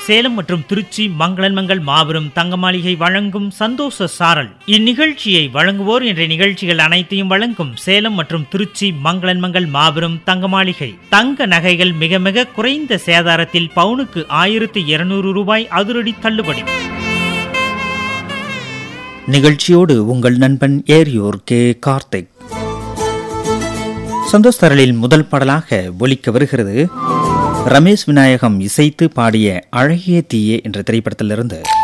சேலம் மற்றும் திருச்சி மங்களன்மங்கள் மாபெரும் தங்க மாளிகை வழங்கும் சந்தோஷ சாரல் இந்நிகழ்ச்சியை வழங்குவோர் என்ற நிகழ்ச்சிகள் அனைத்தையும் வழங்கும் சேலம் மற்றும் திருச்சி மங்களன்மங்கள் மாபெரும் தங்க மாளிகை தங்க நகைகள் மிக மிக குறைந்த சேதாரத்தில் பவுனுக்கு ஆயிரத்து இருநூறு ரூபாய் அதிரடி தள்ளுபடி நிகழ்ச்சியோடு உங்கள் நண்பன் ஏரியோர் கே கார்த்திக் சந்தோஷ் தரலில் முதல் பாடலாக ஒலிக்க வருகிறது ரமேஷ் விநாயகம் இசைத்து பாடிய அழகிய தீயே என்ற திரைப்படத்திலிருந்து